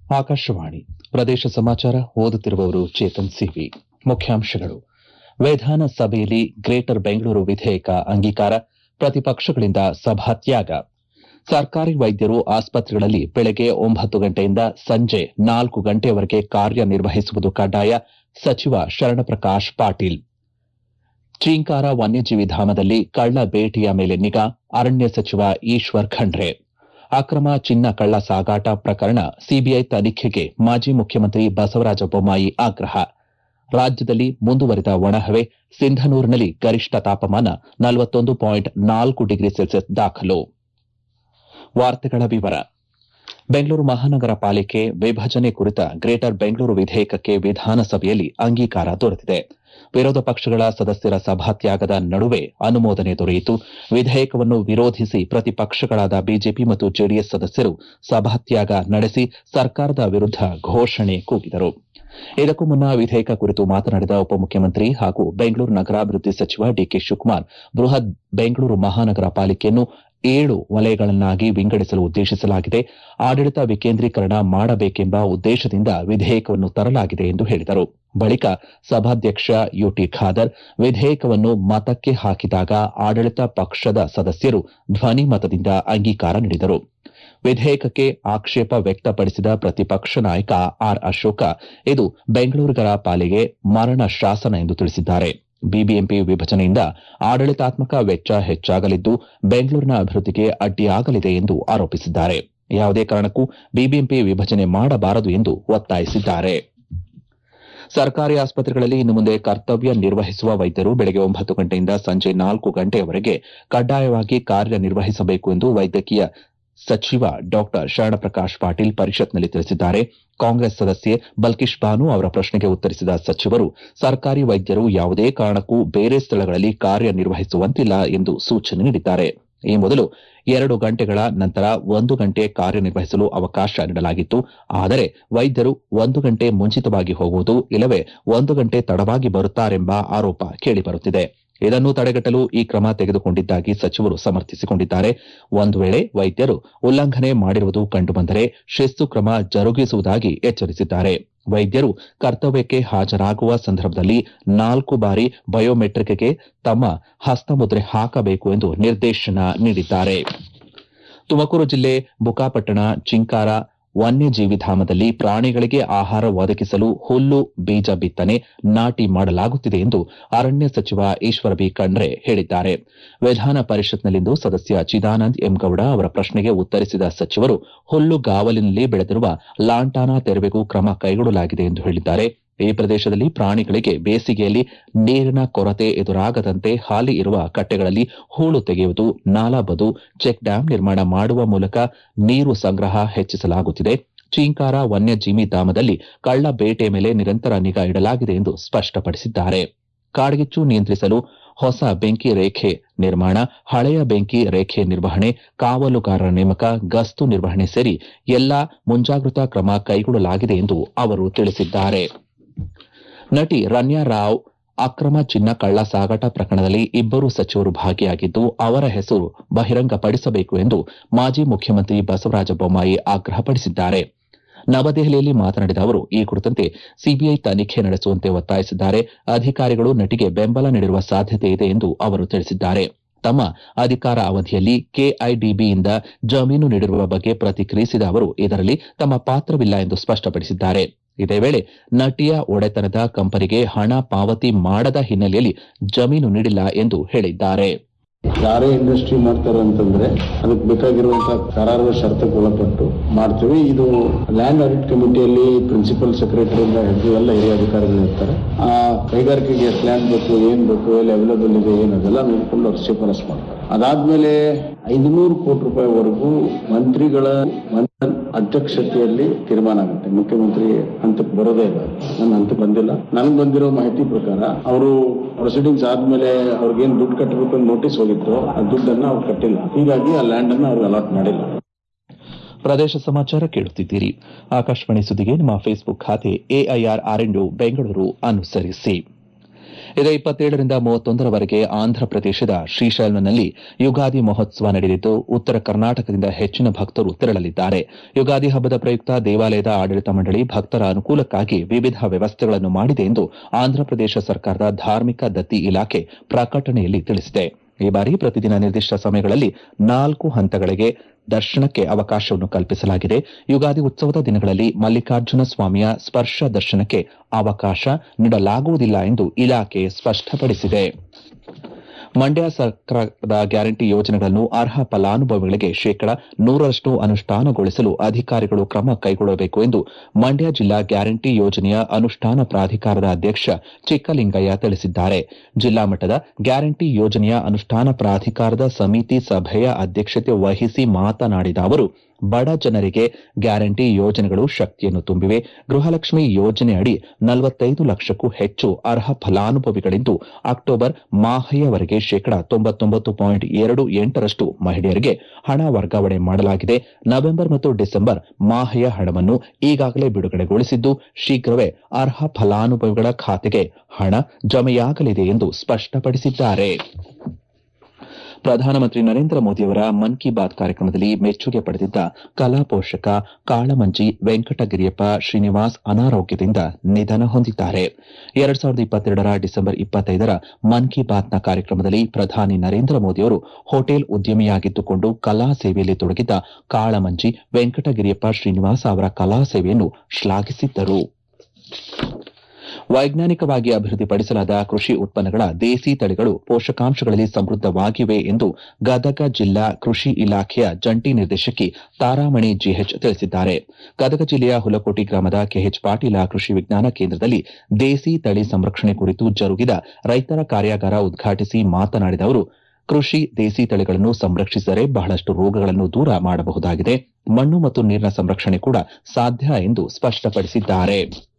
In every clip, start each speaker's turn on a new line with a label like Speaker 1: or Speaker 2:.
Speaker 1: ಆಕಾಶವಾಣಿ ಪ್ರದೇಶ ಸಮಾಚಾರ ಓದುತ್ತಿರುವವರು ಚೇತನ್ ಸಿವಿ ಮುಖ್ಯಾಂಶಗಳು ವಿಧಾನಸಭೆಯಲ್ಲಿ ಗ್ರೇಟರ್ ಬೆಂಗಳೂರು ವಿಧೇಯಕ ಅಂಗೀಕಾರ ಪ್ರತಿಪಕ್ಷಗಳಿಂದ ಸಭಾತ್ಯಾಗ ಸರ್ಕಾರಿ ವೈದ್ಯರು ಆಸ್ಪತ್ರೆಗಳಲ್ಲಿ ಬೆಳಗ್ಗೆ ಒಂಬತ್ತು ಗಂಟೆಯಿಂದ ಸಂಜೆ ನಾಲ್ಕು ಗಂಟೆಯವರೆಗೆ ಕಾರ್ಯನಿರ್ವಹಿಸುವುದು ಕಡ್ಡಾಯ ಸಚಿವ ಶರಣಪ್ರಕಾಶ್ ಪಾಟೀಲ್ ಚೀಂಕಾರ ವನ್ಯಜೀವಿ ಧಾಮದಲ್ಲಿ ಕಳ್ಳ ಬೇಟೆಯ ಮೇಲೆ ನಿಗಾ ಅರಣ್ಯ ಸಚಿವ ಈಶ್ವರ್ ಖಂಡ್ರೆ ಅಕ್ರಮ ಚಿನ್ನ ಕಳ್ಳ ಸಾಗಾಟ ಪ್ರಕರಣ ಸಿಬಿಐ ತನಿಖೆಗೆ ಮಾಜಿ ಮುಖ್ಯಮಂತ್ರಿ ಬಸವರಾಜ ಬೊಮ್ಮಾಯಿ ಆಗ್ರಹ ರಾಜ್ಯದಲ್ಲಿ ಮುಂದುವರಿದ ಒಣಹವೆ ಸಿಂಧನೂರಿನಲ್ಲಿ ಗರಿಷ್ಠ ತಾಪಮಾನ ನಲವತ್ತೊಂದು ಪಾಯಿಂಟ್ ನಾಲ್ಕು ಡಿಗ್ರಿ ಸೆಲ್ಸಿಯಸ್ ದಾಖಲು ವಾರ್ತೆಗಳ ವಿವರ ಬೆಂಗಳೂರು ಮಹಾನಗರ ಪಾಲಿಕೆ ವಿಭಜನೆ ಕುರಿತ ಗ್ರೇಟರ್ ಬೆಂಗಳೂರು ವಿಧೇಯಕಕ್ಕೆ ವಿಧಾನಸಭೆಯಲ್ಲಿ ಅಂಗೀಕಾರ ದೊರೆತಿದೆ ವಿರೋಧ ಪಕ್ಷಗಳ ಸದಸ್ಯರ ಸಭಾತ್ಯಾಗದ ನಡುವೆ ಅನುಮೋದನೆ ದೊರೆಯಿತು ವಿಧೇಯಕವನ್ನು ವಿರೋಧಿಸಿ ಪ್ರತಿಪಕ್ಷಗಳಾದ ಬಿಜೆಪಿ ಮತ್ತು ಜೆಡಿಎಸ್ ಸದಸ್ಯರು ಸಭಾತ್ಯಾಗ ನಡೆಸಿ ಸರ್ಕಾರದ ವಿರುದ್ದ ಘೋಷಣೆ ಕೂಗಿದರು ಇದಕ್ಕೂ ಮುನ್ನ ವಿಧೇಯಕ ಕುರಿತು ಮಾತನಾಡಿದ ಉಪಮುಖ್ಯಮಂತ್ರಿ ಹಾಗೂ ಬೆಂಗಳೂರು ನಗರಾಭಿವೃದ್ಧಿ ಸಚಿವ ಡಿಕೆ ಶಿವಕುಮಾರ್ ಬೃಹತ್ ಬೆಂಗಳೂರು ಮಹಾನಗರ ಪಾಲಿಕೆಯನ್ನು ಏಳು ವಲಯಗಳನ್ನಾಗಿ ವಿಂಗಡಿಸಲು ಉದ್ದೇಶಿಸಲಾಗಿದೆ ಆಡಳಿತ ವಿಕೇಂದ್ರೀಕರಣ ಮಾಡಬೇಕೆಂಬ ಉದ್ದೇಶದಿಂದ ವಿಧೇಯಕವನ್ನು ತರಲಾಗಿದೆ ಎಂದು ಹೇಳಿದರು ಬಳಿಕ ಸಭಾಧ್ಯಕ್ಷ ಯುಟಿ ಖಾದರ್ ವಿಧೇಯಕವನ್ನು ಮತಕ್ಕೆ ಹಾಕಿದಾಗ ಆಡಳಿತ ಪಕ್ಷದ ಸದಸ್ಯರು ಧ್ವನಿ ಮತದಿಂದ ಅಂಗೀಕಾರ ನೀಡಿದರು ವಿಧೇಯಕಕ್ಕೆ ಆಕ್ಷೇಪ ವ್ಯಕ್ತಪಡಿಸಿದ ಪ್ರತಿಪಕ್ಷ ನಾಯಕ ಆರ್ ಅಶೋಕ ಇದು ಬೆಂಗಳೂರಿಗರ ಪಾಲಿಗೆ ಮರಣ ಶಾಸನ ಎಂದು ತಿಳಿಸಿದ್ದಾರೆ ಬಿಬಿಎಂಪಿ ವಿಭಜನೆಯಿಂದ ಆಡಳಿತಾತ್ಮಕ ವೆಚ್ಚ ಹೆಚ್ಚಾಗಲಿದ್ದು ಬೆಂಗಳೂರಿನ ಅಭಿವೃದ್ಧಿಗೆ ಅಡ್ಡಿಯಾಗಲಿದೆ ಎಂದು ಆರೋಪಿಸಿದ್ದಾರೆ ಯಾವುದೇ ಕಾರಣಕ್ಕೂ ಬಿಬಿಎಂಪಿ ವಿಭಜನೆ ಮಾಡಬಾರದು ಎಂದು ಒತ್ತಾಯಿಸಿದ್ದಾರೆ ಸರ್ಕಾರಿ ಆಸ್ಪತ್ರೆಗಳಲ್ಲಿ ಇನ್ನು ಮುಂದೆ ಕರ್ತವ್ಯ ನಿರ್ವಹಿಸುವ ವೈದ್ಯರು ಬೆಳಗ್ಗೆ ಒಂಬತ್ತು ಗಂಟೆಯಿಂದ ಸಂಜೆ ನಾಲ್ಕು ಗಂಟೆಯವರೆಗೆ ಕಡ್ಡಾಯವಾಗಿ ಕಾರ್ಯನಿರ್ವಹಿಸಬೇಕು ಎಂದು ವೈದ್ಯಕೀಯ ಸಚಿವ ಡಾ ಶರಣಪ್ರಕಾಶ್ ಪಾಟೀಲ್ ಪರಿಷತ್ನಲ್ಲಿ ತಿಳಿಸಿದ್ದಾರೆ ಕಾಂಗ್ರೆಸ್ ಸದಸ್ಯೆ ಬಲ್ಕಿಶ್ ಬಾನು ಅವರ ಪ್ರಶ್ನೆಗೆ ಉತ್ತರಿಸಿದ ಸಚಿವರು ಸರ್ಕಾರಿ ವೈದ್ಯರು ಯಾವುದೇ ಕಾರಣಕ್ಕೂ ಬೇರೆ ಸ್ಥಳಗಳಲ್ಲಿ ಕಾರ್ಯನಿರ್ವಹಿಸುವಂತಿಲ್ಲ ಎಂದು ಸೂಚನೆ ನೀಡಿದ್ದಾರೆ ಈ ಮೊದಲು ಎರಡು ಗಂಟೆಗಳ ನಂತರ ಒಂದು ಗಂಟೆ ಕಾರ್ಯನಿರ್ವಹಿಸಲು ಅವಕಾಶ ನೀಡಲಾಗಿತ್ತು ಆದರೆ ವೈದ್ಯರು ಒಂದು ಗಂಟೆ ಮುಂಚಿತವಾಗಿ ಹೋಗುವುದು ಇಲ್ಲವೇ ಒಂದು ಗಂಟೆ ತಡವಾಗಿ ಬರುತ್ತಾರೆಂಬ ಆರೋಪ ಕೇಳಿಬರುತ್ತಿದೆ ಇದನ್ನು ತಡೆಗಟ್ಟಲು ಈ ಕ್ರಮ ತೆಗೆದುಕೊಂಡಿದ್ದಾಗಿ ಸಚಿವರು ಸಮರ್ಥಿಸಿಕೊಂಡಿದ್ದಾರೆ ಒಂದು ವೇಳೆ ವೈದ್ಯರು ಉಲ್ಲಂಘನೆ ಮಾಡಿರುವುದು ಕಂಡುಬಂದರೆ ಶಿಸ್ತು ಕ್ರಮ ಜರುಗಿಸುವುದಾಗಿ ಎಚ್ಚರಿಸಿದ್ದಾರೆ ವೈದ್ಯರು ಕರ್ತವ್ಯಕ್ಕೆ ಹಾಜರಾಗುವ ಸಂದರ್ಭದಲ್ಲಿ ನಾಲ್ಕು ಬಾರಿ ಬಯೋಮೆಟ್ರಿಕ್ಗೆ ತಮ್ಮ ಹಸ್ತಮುದ್ರೆ ಹಾಕಬೇಕು ಎಂದು ನಿರ್ದೇಶನ ನೀಡಿದ್ದಾರೆ ತುಮಕೂರು ಜಿಲ್ಲೆ ಬುಕ್ಕಾಪಟ್ಟಣ ಚಿಂಕಾರ ವನ್ಯಜೀವಿ ಧಾಮದಲ್ಲಿ ಪ್ರಾಣಿಗಳಿಗೆ ಆಹಾರ ಒದಗಿಸಲು ಹುಲ್ಲು ಬೀಜ ಬಿತ್ತನೆ ನಾಟಿ ಮಾಡಲಾಗುತ್ತಿದೆ ಎಂದು ಅರಣ್ಯ ಸಚಿವ ಈಶ್ವರ ಬಿ ಖಂಡ್ರೆ ಹೇಳಿದ್ದಾರೆ ವಿಧಾನ ಪರಿಷತ್ನಲ್ಲಿಂದು ಸದಸ್ಯ ಚಿದಾನಂದ್ ಎಂಗೌಡ ಅವರ ಪ್ರಶ್ನೆಗೆ ಉತ್ತರಿಸಿದ ಸಚಿವರು ಹುಲ್ಲುಗಾವಲಿನಲ್ಲಿ ಬೆಳೆದಿರುವ ಲಾಂಟಾನ ತೆರವೆಗೂ ಕ್ರಮ ಕೈಗೊಳ್ಳಲಾಗಿದೆ ಎಂದು ಹೇಳಿದ್ದಾರೆ ಈ ಪ್ರದೇಶದಲ್ಲಿ ಪ್ರಾಣಿಗಳಿಗೆ ಬೇಸಿಗೆಯಲ್ಲಿ ನೀರಿನ ಕೊರತೆ ಎದುರಾಗದಂತೆ ಹಾಲಿ ಇರುವ ಕಟ್ಟೆಗಳಲ್ಲಿ ಹೂಳು ತೆಗೆಯುವುದು ನಾಲಾ ಬದು ಚೆಕ್ ಡ್ಯಾಂ ನಿರ್ಮಾಣ ಮಾಡುವ ಮೂಲಕ ನೀರು ಸಂಗ್ರಹ ಹೆಚ್ಚಿಸಲಾಗುತ್ತಿದೆ ಚೀಂಕಾರ ವನ್ಯಜೀವಿ ಧಾಮದಲ್ಲಿ ಕಳ್ಳ ಬೇಟೆ ಮೇಲೆ ನಿರಂತರ ನಿಗಾ ಇಡಲಾಗಿದೆ ಎಂದು ಸ್ಪಷ್ಟಪಡಿಸಿದ್ದಾರೆ ಕಾಡ್ಗಿಚ್ಚು ನಿಯಂತ್ರಿಸಲು ಹೊಸ ಬೆಂಕಿ ರೇಖೆ ನಿರ್ಮಾಣ ಹಳೆಯ ಬೆಂಕಿ ರೇಖೆ ನಿರ್ವಹಣೆ ಕಾವಲುಗಾರರ ನೇಮಕ ಗಸ್ತು ನಿರ್ವಹಣೆ ಸೇರಿ ಎಲ್ಲಾ ಮುಂಜಾಗ್ರತಾ ಕ್ರಮ ಕೈಗೊಳ್ಳಲಾಗಿದೆ ಎಂದು ಅವರು ತಿಳಿಸಿದ್ದಾರೆ ನಟಿ ರನ್ಯಾ ರಾವ್ ಅಕ್ರಮ ಚಿನ್ನ ಕಳ್ಳ ಸಾಗಾಟ ಪ್ರಕರಣದಲ್ಲಿ ಇಬ್ಬರು ಸಚಿವರು ಭಾಗಿಯಾಗಿದ್ದು ಅವರ ಹೆಸರು ಬಹಿರಂಗಪಡಿಸಬೇಕು ಎಂದು ಮಾಜಿ ಮುಖ್ಯಮಂತ್ರಿ ಬಸವರಾಜ ಬೊಮ್ಮಾಯಿ ಆಗ್ರಹಪಡಿಸಿದ್ದಾರೆ ನವದೆಹಲಿಯಲ್ಲಿ ಮಾತನಾಡಿದ ಅವರು ಈ ಕುರಿತಂತೆ ಸಿಬಿಐ ತನಿಖೆ ನಡೆಸುವಂತೆ ಒತ್ತಾಯಿಸಿದ್ದಾರೆ ಅಧಿಕಾರಿಗಳು ನಟಿಗೆ ಬೆಂಬಲ ನೀಡಿರುವ ಸಾಧ್ಯತೆ ಇದೆ ಎಂದು ಅವರು ತಿಳಿಸಿದ್ದಾರೆ ತಮ್ಮ ಅಧಿಕಾರ ಅವಧಿಯಲ್ಲಿ ಕೆಐಡಿಬಿಯಿಂದ ಜಮೀನು ನೀಡಿರುವ ಬಗ್ಗೆ ಪ್ರತಿಕ್ರಿಯಿಸಿದ ಅವರು ಇದರಲ್ಲಿ ತಮ್ಮ ಪಾತ್ರವಿಲ್ಲ ಎಂದು ಸ್ಪಷ್ಟಪಡಿಸಿದ್ದಾರೆ ಇದೇ ವೇಳೆ ನಟಿಯ ಒಡೆತನದ ಕಂಪನಿಗೆ ಹಣ ಪಾವತಿ ಮಾಡದ ಹಿನ್ನೆಲೆಯಲ್ಲಿ ಜಮೀನು ನೀಡಿಲ್ಲ ಎಂದು ಹೇಳಿದ್ದಾರೆ
Speaker 2: ಯಾರೇ ಇಂಡಸ್ಟ್ರಿ ಮಾಡ್ತಾರೆ ಅಂತಂದ್ರೆ ಅದಕ್ಕೆ ಬೇಕಾಗಿರುವಂತಹ ಕರಾರು ಷರತ್ತುಗೆ ಒಳಪಟ್ಟು ಮಾಡ್ತೀವಿ ಇದು ಲ್ಯಾಂಡ್ ಆಡಿಟ್ ಕಮಿಟಿಯಲ್ಲಿ ಪ್ರಿನ್ಸಿಪಲ್ ಸೆಕ್ರೆಟರಿಯಿಂದ ಹಿಡಿದು ಎಲ್ಲ ಹಿರಿಯ ಅಧಿಕಾರಿಗಳು ಇರ್ತಾರೆ ಆ ಕೈಗಾರಿಕೆಗೆ ಎಷ್ಟು ಲ್ಯಾಂಡ್ ಬೇಕು ಏನ್ ಬೇಕು ಎಲ್ಲಿ ಅವೈಲೇಬಲ್ ಇದೆ ಏನು ಅದೆಲ್ಲ ನೋಡ್ಕೊಂಡು ಅವ್ರು ಶಿಫಾರಸ್ ಮಾಡ್ತಾರೆ ಅದಾದ್ಮೇಲೆ ಐದುನೂರು ಕೋಟಿ ರೂಪಾಯಿವರೆಗೂ ಮಂತ್ರಿಗಳ ಮಂತ್ರಿ ಅಧ್ಯಕ್ಷತೆಯಲ್ಲಿ ತೀರ್ಮಾನ ಆಗುತ್ತೆ ಮುಖ್ಯಮಂತ್ರಿ ಹಂತಕ್ಕೆ ಬರೋದೇ ಇಲ್ಲ ನನ್ನ ಹಂತಕ್ಕೆ ಬಂದಿಲ್ಲ ನನಗೆ ಬಂದಿರೋ ಮಾಹಿತಿ ಪ್ರಕಾರ ಅವರು ಪ್ರೊಸೀಡಿಂಗ್ಸ್ ಆದ್ಮೇಲೆ ಅವ್ರಿಗೇನ್ ದುಡ್ಡು ಕಟ್ಟಬೇಕು ಅಂತ ನೋಟಿಸ್ ಹೋಗಿತ್ತು ಆ ದುಡ್ಡನ್ನ ಅವ್ರು ಕಟ್ಟಿಲ್ಲ ಹೀಗಾಗಿ ಆ ಲ್ಯಾಂಡ್ ಅನ್ನ ಅವ್ರಿಗೆ ಅಲಾಟ್ ಮಾಡಿಲ್ಲ
Speaker 1: ಪ್ರದೇಶ ಸಮಾಚಾರ ಕೇಳುತ್ತಿದ್ದೀರಿ ಆಕಾಶವಾಣಿ ಸುದ್ದಿಗೆ ನಮ್ಮ ಫೇಸ್ಬುಕ್ ಖಾತೆ ಎಐಆರ್ ಆರ್ಎಂಡು ಬೆಂಗಳೂರು ಅನುಸರಿಸಿ ಇದೇ ಇಪ್ಪತ್ತೇಳರಿಂದ ಮೂವತ್ತೊಂದರವರೆಗೆ ಆಂಧ್ರಪ್ರದೇಶದ ಶ್ರೀಶೈಲಂನಲ್ಲಿ ಯುಗಾದಿ ಮಹೋತ್ಸವ ನಡೆಯಲಿದ್ದು ಉತ್ತರ ಕರ್ನಾಟಕದಿಂದ ಹೆಚ್ಚಿನ ಭಕ್ತರು ತೆರಳಲಿದ್ದಾರೆ ಯುಗಾದಿ ಹಬ್ಬದ ಪ್ರಯುಕ್ತ ದೇವಾಲಯದ ಆಡಳಿತ ಮಂಡಳಿ ಭಕ್ತರ ಅನುಕೂಲಕ್ಕಾಗಿ ವಿವಿಧ ವ್ಯವಸ್ಥೆಗಳನ್ನು ಮಾಡಿದೆ ಎಂದು ಆಂಧ್ರಪ್ರದೇಶ ಸರ್ಕಾರದ ಧಾರ್ಮಿಕ ದತ್ತಿ ಇಲಾಖೆ ಪ್ರಕಟಣೆಯಲ್ಲಿ ತಿಳಿಸಿದೆ ಈ ಬಾರಿ ಪ್ರತಿದಿನ ನಿರ್ದಿಷ್ಟ ಸಮಯಗಳಲ್ಲಿ ನಾಲ್ಕು ಹಂತಗಳಿಗೆ ದರ್ಶನಕ್ಕೆ ಅವಕಾಶವನ್ನು ಕಲ್ಪಿಸಲಾಗಿದೆ ಯುಗಾದಿ ಉತ್ಸವದ ದಿನಗಳಲ್ಲಿ ಮಲ್ಲಿಕಾರ್ಜುನ ಸ್ವಾಮಿಯ ಸ್ಪರ್ಶ ದರ್ಶನಕ್ಕೆ ಅವಕಾಶ ನೀಡಲಾಗುವುದಿಲ್ಲ ಎಂದು ಇಲಾಖೆ ಸ್ಪಷ್ಟಪಡಿಸಿದೆ ಮಂಡ್ಯ ಸರ್ಕಾರದ ಗ್ಯಾರಂಟಿ ಯೋಜನೆಗಳನ್ನು ಅರ್ಹ ಫಲಾನುಭವಿಗಳಿಗೆ ಶೇಕಡ ನೂರರಷ್ಟು ಅನುಷ್ಠಾನಗೊಳಿಸಲು ಅಧಿಕಾರಿಗಳು ಕ್ರಮ ಕೈಗೊಳ್ಳಬೇಕು ಎಂದು ಮಂಡ್ಯ ಜಿಲ್ಲಾ ಗ್ಯಾರಂಟಿ ಯೋಜನೆಯ ಅನುಷ್ಠಾನ ಪ್ರಾಧಿಕಾರದ ಅಧ್ಯಕ್ಷ ಚಿಕ್ಕಲಿಂಗಯ್ಯ ತಿಳಿಸಿದ್ದಾರೆ ಜಿಲ್ಲಾ ಮಟ್ಟದ ಗ್ಯಾರಂಟಿ ಯೋಜನೆಯ ಅನುಷ್ಠಾನ ಪ್ರಾಧಿಕಾರದ ಸಮಿತಿ ಸಭೆಯ ಅಧ್ಯಕ್ಷತೆ ವಹಿಸಿ ಮಾತನಾಡಿದ ಅವರು ಬಡ ಜನರಿಗೆ ಗ್ಯಾರಂಟಿ ಯೋಜನೆಗಳು ಶಕ್ತಿಯನ್ನು ತುಂಬಿವೆ ಗೃಹಲಕ್ಷ್ಮಿ ಯೋಜನೆಯಡಿ ನಲವತ್ತೈದು ಲಕ್ಷಕ್ಕೂ ಹೆಚ್ಚು ಅರ್ಹ ಫಲಾನುಭವಿಗಳಿದ್ದು ಅಕ್ಟೋಬರ್ ಮಾಹೆಯವರೆಗೆ ಶೇಕಡ ತೊಂಬತ್ತೊಂಬತ್ತು ಪಾಯಿಂಟ್ ಎರಡು ಎಂಟರಷ್ಟು ಮಹಿಳೆಯರಿಗೆ ಹಣ ವರ್ಗಾವಣೆ ಮಾಡಲಾಗಿದೆ ನವೆಂಬರ್ ಮತ್ತು ಡಿಸೆಂಬರ್ ಮಾಹೆಯ ಹಣವನ್ನು ಈಗಾಗಲೇ ಬಿಡುಗಡೆಗೊಳಿಸಿದ್ದು ಶೀಘ್ರವೇ ಅರ್ಹ ಫಲಾನುಭವಿಗಳ ಖಾತೆಗೆ ಹಣ ಜಮೆಯಾಗಲಿದೆ ಎಂದು ಸ್ಪಷ್ಟಪಡಿಸಿದ್ದಾರೆ ಪ್ರಧಾನಮಂತ್ರಿ ನರೇಂದ್ರ ಮೋದಿಯವರ ಮನ್ ಕಿ ಬಾತ್ ಕಾರ್ಯಕ್ರಮದಲ್ಲಿ ಮೆಚ್ಚುಗೆ ಪಡೆದಿದ್ದ ಕಲಾ ಪೋಷಕ ಕಾಳಮಂಜಿ ವೆಂಕಟಗಿರಿಯಪ್ಪ ಶ್ರೀನಿವಾಸ್ ಅನಾರೋಗ್ಯದಿಂದ ನಿಧನ ಹೊಂದಿದ್ದಾರೆ ಎರಡ್ ಸಾವಿರದ ಇಪ್ಪತ್ತೆರಡರ ಡಿಸೆಂಬರ್ ಇಪ್ಪತ್ತೈದರ ಮನ್ ಕಿ ಬಾತ್ನ ಕಾರ್ಯಕ್ರಮದಲ್ಲಿ ಪ್ರಧಾನಿ ನರೇಂದ್ರ ಮೋದಿಯವರು ಹೋಟೆಲ್ ಉದ್ಯಮಿಯಾಗಿದ್ದುಕೊಂಡು ಕಲಾ ಸೇವೆಯಲ್ಲಿ ತೊಡಗಿದ್ದ ಕಾಳಮಂಜಿ ವೆಂಕಟಗಿರಿಯಪ್ಪ ಶ್ರೀನಿವಾಸ್ ಅವರ ಕಲಾ ಸೇವೆಯನ್ನು ಶ್ಲಾಘಿಸಿದ್ದರು ವೈಜ್ಞಾನಿಕವಾಗಿ ಅಭಿವೃದ್ಧಿಪಡಿಸಲಾದ ಕೃಷಿ ಉತ್ಪನ್ನಗಳ ದೇಸಿ ತಳಿಗಳು ಪೋಷಕಾಂಶಗಳಲ್ಲಿ ಸಮೃದ್ದವಾಗಿವೆ ಎಂದು ಗದಗ ಜಿಲ್ಲಾ ಕೃಷಿ ಇಲಾಖೆಯ ಜಂಟಿ ನಿರ್ದೇಶಕಿ ತಾರಾಮಣಿ ಜಿಎಚ್ ತಿಳಿಸಿದ್ದಾರೆ ಗದಗ ಜಿಲ್ಲೆಯ ಹುಲಕೋಟಿ ಗ್ರಾಮದ ಕೆಎಚ್ ಪಾಟೀಲ ಕೃಷಿ ವಿಜ್ಞಾನ ಕೇಂದ್ರದಲ್ಲಿ ದೇಸಿ ತಳಿ ಸಂರಕ್ಷಣೆ ಕುರಿತು ಜರುಗಿದ ರೈತರ ಕಾರ್ಯಾಗಾರ ಉದ್ಘಾಟಿಸಿ ಮಾತನಾಡಿದ ಅವರು ಕೃಷಿ ದೇಸಿ ತಳಿಗಳನ್ನು ಸಂರಕ್ಷಿಸಿದರೆ ಬಹಳಷ್ಟು ರೋಗಗಳನ್ನು ದೂರ ಮಾಡಬಹುದಾಗಿದೆ ಮಣ್ಣು ಮತ್ತು ನೀರಿನ ಸಂರಕ್ಷಣೆ ಕೂಡ ಸಾಧ್ಯ ಎಂದು ಸ್ಪಷ್ಟಪಡಿಸಿದ್ದಾರೆ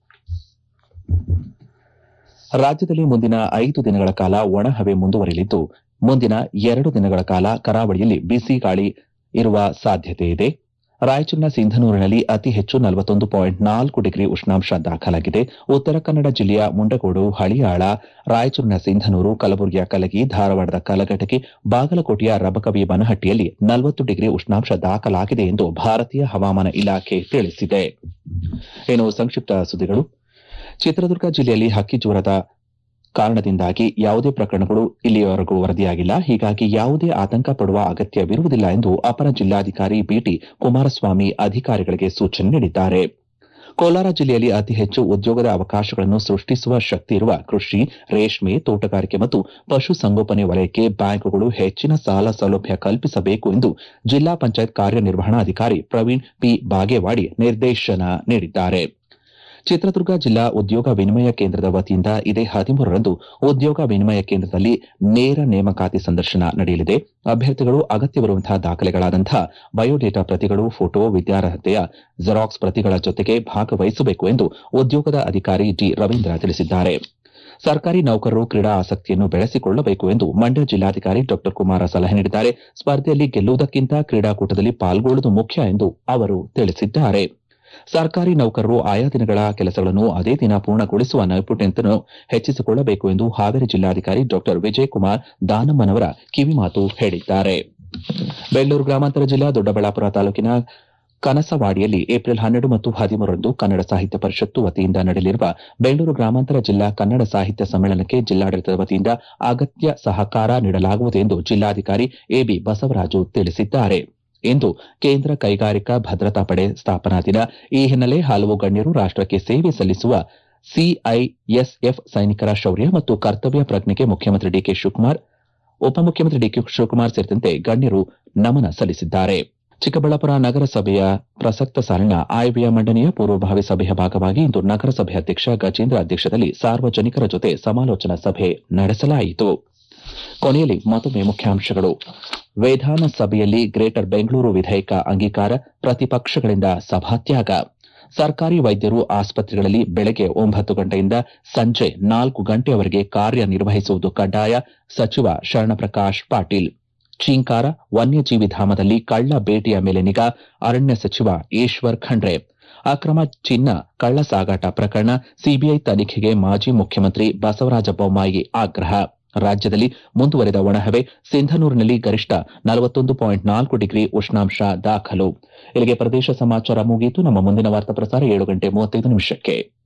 Speaker 1: ರಾಜ್ಯದಲ್ಲಿ ಮುಂದಿನ ಐದು ದಿನಗಳ ಕಾಲ ಒಣಹವೆ ಮುಂದುವರಿಯಲಿದ್ದು ಮುಂದಿನ ಎರಡು ದಿನಗಳ ಕಾಲ ಕರಾವಳಿಯಲ್ಲಿ ಬಿಸಿ ಗಾಳಿ ಇರುವ ಸಾಧ್ಯತೆ ಇದೆ ರಾಯಚೂರಿನ ಸಿಂಧನೂರಿನಲ್ಲಿ ಅತಿ ಹೆಚ್ಚು ನಲವತ್ತೊಂದು ಪಾಯಿಂಟ್ ನಾಲ್ಕು ಡಿಗ್ರಿ ಉಷ್ಣಾಂಶ ದಾಖಲಾಗಿದೆ ಉತ್ತರ ಕನ್ನಡ ಜಿಲ್ಲೆಯ ಮುಂಡಗೋಡು ಹಳಿಯಾಳ ರಾಯಚೂರಿನ ಸಿಂಧನೂರು ಕಲಬುರಗಿಯ ಕಲಗಿ ಧಾರವಾಡದ ಕಲಘಟಕಿ ಬಾಗಲಕೋಟೆಯ ರಬಕವಿ ಬನಹಟ್ಟಿಯಲ್ಲಿ ನಲವತ್ತು ಡಿಗ್ರಿ ಉಷ್ಣಾಂಶ ದಾಖಲಾಗಿದೆ ಎಂದು ಭಾರತೀಯ ಹವಾಮಾನ ಇಲಾಖೆ ತಿಳಿಸಿದೆ ಇನ್ನು ಸಂಕ್ಷಿಪ್ತ ಸುದ್ದಿಗಳು ಚಿತ್ರದುರ್ಗ ಜಿಲ್ಲೆಯಲ್ಲಿ ಹಕ್ಕಿ ಜ್ವರದ ಕಾರಣದಿಂದಾಗಿ ಯಾವುದೇ ಪ್ರಕರಣಗಳು ಇಲ್ಲಿಯವರೆಗೂ ವರದಿಯಾಗಿಲ್ಲ ಹೀಗಾಗಿ ಯಾವುದೇ ಆತಂಕ ಪಡುವ ಅಗತ್ಯವಿರುವುದಿಲ್ಲ ಎಂದು ಅಪರ ಜಿಲ್ಲಾಧಿಕಾರಿ ಬಿಟಿ ಕುಮಾರಸ್ವಾಮಿ ಅಧಿಕಾರಿಗಳಿಗೆ ಸೂಚನೆ ನೀಡಿದ್ದಾರೆ ಕೋಲಾರ ಜಿಲ್ಲೆಯಲ್ಲಿ ಅತಿ ಹೆಚ್ಚು ಉದ್ಯೋಗದ ಅವಕಾಶಗಳನ್ನು ಸೃಷ್ಟಿಸುವ ಶಕ್ತಿ ಇರುವ ಕೃಷಿ ರೇಷ್ಮೆ ತೋಟಗಾರಿಕೆ ಮತ್ತು ಪಶುಸಂಗೋಪನೆ ವಲಯಕ್ಕೆ ಬ್ಯಾಂಕುಗಳು ಹೆಚ್ಚಿನ ಸಾಲ ಸೌಲಭ್ಯ ಕಲ್ಪಿಸಬೇಕು ಎಂದು ಜಿಲ್ಲಾ ಪಂಚಾಯತ್ ಕಾರ್ಯನಿರ್ವಹಣಾಧಿಕಾರಿ ಪ್ರವೀಣ್ ಪಿ ಬಾಗೇವಾಡಿ ನಿರ್ದೇಶನ ನೀಡಿದ್ದಾರೆ ಚಿತ್ರದುರ್ಗ ಜಿಲ್ಲಾ ಉದ್ಯೋಗ ವಿನಿಮಯ ಕೇಂದ್ರದ ವತಿಯಿಂದ ಇದೇ ಹದಿಮೂರರಂದು ಉದ್ಯೋಗ ವಿನಿಮಯ ಕೇಂದ್ರದಲ್ಲಿ ನೇರ ನೇಮಕಾತಿ ಸಂದರ್ಶನ ನಡೆಯಲಿದೆ ಅಭ್ಯರ್ಥಿಗಳು ಅಗತ್ಯವಿರುವಂತಹ ದಾಖಲೆಗಳಾದಂತಹ ಬಯೋಡೇಟಾ ಪ್ರತಿಗಳು ಫೋಟೋ ವಿದ್ಯಾರ್ಹತೆಯ ಜೆರಾಕ್ಸ್ ಪ್ರತಿಗಳ ಜೊತೆಗೆ ಭಾಗವಹಿಸಬೇಕು ಎಂದು ಉದ್ಯೋಗದ ಅಧಿಕಾರಿ ಡಿ ರವೀಂದ್ರ ತಿಳಿಸಿದ್ದಾರೆ ಸರ್ಕಾರಿ ನೌಕರರು ಕ್ರೀಡಾ ಆಸಕ್ತಿಯನ್ನು ಬೆಳೆಸಿಕೊಳ್ಳಬೇಕು ಎಂದು ಮಂಡ್ಯ ಜಿಲ್ಲಾಧಿಕಾರಿ ಡಾ ಕುಮಾರ ಸಲಹೆ ನೀಡಿದ್ದಾರೆ ಸ್ಪರ್ಧೆಯಲ್ಲಿ ಗೆಲ್ಲುವುದಕ್ಕಿಂತ ಕ್ರೀಡಾಕೂಟದಲ್ಲಿ ಪಾಲ್ಗೊಳ್ಳುವುದು ಮುಖ್ಯ ಎಂದು ಅವರು ತಿಳಿಸಿದ್ದಾರೆ ಸರ್ಕಾರಿ ನೌಕರರು ಆಯಾ ದಿನಗಳ ಕೆಲಸಗಳನ್ನು ಅದೇ ದಿನ ಪೂರ್ಣಗೊಳಿಸುವ ನೈಪುಣ್ಯತೆಯನ್ನು ಹೆಚ್ಚಿಸಿಕೊಳ್ಳಬೇಕು ಎಂದು ಹಾವೇರಿ ಜಿಲ್ಲಾಧಿಕಾರಿ ಡಾ ವಿಜಯಕುಮಾರ್ ದಾನಮ್ಮನವರ ಕಿವಿಮಾತು ಹೇಳಿದ್ದಾರೆ ಬೆಂಗಳೂರು ಗ್ರಾಮಾಂತರ ಜಿಲ್ಲಾ ದೊಡ್ಡಬಳ್ಳಾಪುರ ತಾಲೂಕಿನ ಕನಸವಾಡಿಯಲ್ಲಿ ಏಪ್ರಿಲ್ ಹನ್ನೆರಡು ಮತ್ತು ಹದಿಮೂರರಂದು ಕನ್ನಡ ಸಾಹಿತ್ಯ ಪರಿಷತ್ತು ವತಿಯಿಂದ ನಡೆಯಲಿರುವ ಬೆಂಗಳೂರು ಗ್ರಾಮಾಂತರ ಜಿಲ್ಲಾ ಕನ್ನಡ ಸಾಹಿತ್ಯ ಸಮ್ಮೇಳನಕ್ಕೆ ಜಿಲ್ಲಾಡಳಿತದ ವತಿಯಿಂದ ಅಗತ್ಯ ಸಹಕಾರ ನೀಡಲಾಗುವುದು ಎಂದು ಜಿಲ್ಲಾಧಿಕಾರಿ ಎಬಿ ಬಸವರಾಜು ತಿಳಿಸಿದ್ದಾರೆ ಇಂದು ಕೇಂದ್ರ ಕೈಗಾರಿಕಾ ಭದ್ರತಾ ಪಡೆ ಸ್ಥಾಪನಾ ದಿನ ಈ ಹಿನ್ನೆಲೆ ಹಲವು ಗಣ್ಯರು ರಾಷ್ಟಕ್ಕೆ ಸೇವೆ ಸಲ್ಲಿಸುವ ಸಿಐಎಸ್ಎಫ್ ಸೈನಿಕರ ಶೌರ್ಯ ಮತ್ತು ಕರ್ತವ್ಯ ಪ್ರಜ್ಞೆಗೆ ಮುಖ್ಯಮಂತ್ರಿ ಡಿಕೆ ಶಿವಕುಮಾರ್ ಉಪಮುಖ್ಯಮಂತ್ರಿ ಡಿಕೆ ಶಿವಕುಮಾರ್ ಸೇರಿದಂತೆ ಗಣ್ಯರು ನಮನ ಸಲ್ಲಿಸಿದ್ದಾರೆ ಚಿಕ್ಕಬಳ್ಳಾಪುರ ನಗರಸಭೆಯ ಪ್ರಸಕ್ತ ಸಾಲಿನ ಆಯವ್ಯಯ ಮಂಡನೆಯ ಪೂರ್ವಭಾವಿ ಸಭೆಯ ಭಾಗವಾಗಿ ಇಂದು ನಗರಸಭೆ ಅಧ್ಯಕ್ಷ ಗಜೇಂದ್ರ ಅಧ್ಯಕ್ಷತೆಯಲ್ಲಿ ಸಾರ್ವಜನಿಕರ ಜೊತೆ ಸಮಾಲೋಚನಾ ಸಭೆ ನಡೆಸಲಾಯಿತು ಕೊನೆಯಲ್ಲಿ ಮತ್ತೊಮ್ಮೆ ಮುಖ್ಯಾಂಶಗಳು ವಿಧಾನಸಭೆಯಲ್ಲಿ ಗ್ರೇಟರ್ ಬೆಂಗಳೂರು ವಿಧೇಯಕ ಅಂಗೀಕಾರ ಪ್ರತಿಪಕ್ಷಗಳಿಂದ ಸಭಾತ್ಯಾಗ ಸರ್ಕಾರಿ ವೈದ್ಯರು ಆಸ್ಪತ್ರೆಗಳಲ್ಲಿ ಬೆಳಗ್ಗೆ ಒಂಬತ್ತು ಗಂಟೆಯಿಂದ ಸಂಜೆ ನಾಲ್ಕು ಗಂಟೆಯವರೆಗೆ ಕಾರ್ಯನಿರ್ವಹಿಸುವುದು ಕಡ್ಡಾಯ ಸಚಿವ ಶರಣಪ್ರಕಾಶ್ ಪಾಟೀಲ್ ಚೀಂಕಾರ ವನ್ಯಜೀವಿ ಧಾಮದಲ್ಲಿ ಕಳ್ಳ ಬೇಟೆಯ ಮೇಲೆ ನಿಗಾ ಅರಣ್ಯ ಸಚಿವ ಈಶ್ವರ್ ಖಂಡ್ರೆ ಅಕ್ರಮ ಚಿನ್ನ ಕಳ್ಳ ಸಾಗಾಟ ಪ್ರಕರಣ ಸಿಬಿಐ ತನಿಖೆಗೆ ಮಾಜಿ ಮುಖ್ಯಮಂತ್ರಿ ಬಸವರಾಜ ಬೊಮ್ಮಾಯಿ ಆಗ್ರಹ ರಾಜ್ಯದಲ್ಲಿ ಮುಂದುವರೆದ ಒಣಹವೆ ಸಿಂಧನೂರಿನಲ್ಲಿ ಗರಿಷ್ಠ ನಲವತ್ತೊಂದು ಪಾಯಿಂಟ್ ನಾಲ್ಕು ಡಿಗ್ರಿ ಉಷ್ಣಾಂಶ ದಾಖಲು ಇಲ್ಲಿಗೆ ಪ್ರದೇಶ ಸಮಾಚಾರ ಮುಗಿಯಿತು ನಮ್ಮ ಮುಂದಿನ ವಾರ್ತಾ ಪ್ರಸಾರ ಏಳು ಗಂಟೆ ಮೂವತ್ತೈದು ನಿಮಿಷಕ್ಕೆ